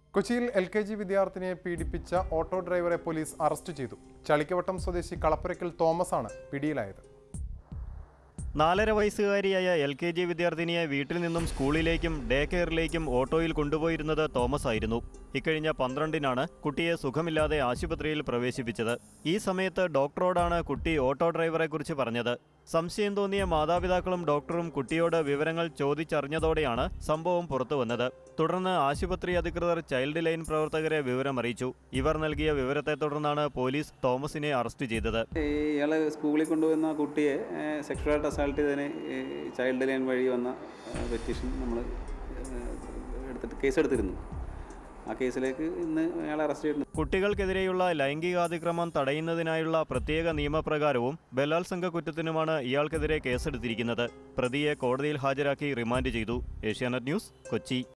കൊച്ചിയിൽ L K G വിദ്യാർത്ഥിനിയെ പീഡിപ്പിച്ച auto ഡ്രൈവറെ പോലീസ് അറസ്റ്റ് ചെയ്തു ചളിക്കവട്ടം സ്വദേശി കളപ്പുരയ്ക്കൽ തോമസ് ആണ് പിടിയിലായത് നാലര വയസ്സുകാരിയായ എൽ കെ ജി വിദ്യാർത്ഥിനിയെ വീട്ടിൽ നിന്നും സ്കൂളിലേക്കും ഡേ കെയറിലേക്കും ഓട്ടോയിൽ കൊണ്ടുപോയിരുന്നത് തോമസ് ആയിരുന്നു ഇക്കഴിഞ്ഞ പന്ത്രണ്ടിനാണ് കുട്ടിയെ സുഖമില്ലാതെ ആശുപത്രിയിൽ പ്രവേശിപ്പിച്ചത് ഈ സമയത്ത് ഡോക്ടറോടാണ് കുട്ടി ഓട്ടോ ഡ്രൈവറെക്കുറിച്ച് പറഞ്ഞത് സംശയം തോന്നിയ മാതാപിതാക്കളും ഡോക്ടറും കുട്ടിയോട് വിവരങ്ങൾ ചോദിച്ചറിഞ്ഞതോടെയാണ് സംഭവം പുറത്തുവന്നത് തുടർന്ന് ആശുപത്രി അധികൃതർ ചൈൽഡ് ലൈൻ പ്രവർത്തകരെ വിവരമറിയിച്ചു ഇവർ നൽകിയ വിവരത്തെ തുടർന്നാണ് പോലീസ് തോമസിനെ അറസ്റ്റ് ചെയ്തത് ഇയാൾ സ്കൂളിൽ കൊണ്ടുവന്ന കുട്ടിയെ സെക്ഷുവലായിട്ട് അസാൾട്ട് ചെയ്തതിന് ഈ ചൈൽഡ് ലൈൻ വഴി വന്ന പെറ്റീഷൻ നമ്മൾ എടുത്തിട്ട് കേസ് എടുത്തിരുന്നു ആ കേസിലേക്ക് ഇന്ന് അയാളെ അറസ്റ്റ് ചെയ്തിട്ടുണ്ട് കുട്ടികൾക്കെതിരെയുള്ള ലൈംഗികാതിക്രമം തടയുന്നതിനായുള്ള പ്രത്യേക നിയമപ്രകാരവും ബലാത്സംഗ കുറ്റത്തിനുമാണ് ഇയാൾക്കെതിരെ കേസെടുത്തിരിക്കുന്നത് പ്രതിയെ കോടതിയിൽ ഹാജരാക്കി റിമാൻഡ് ചെയ്തു ഏഷ്യാനെറ്റ് ന്യൂസ് കൊച്ചി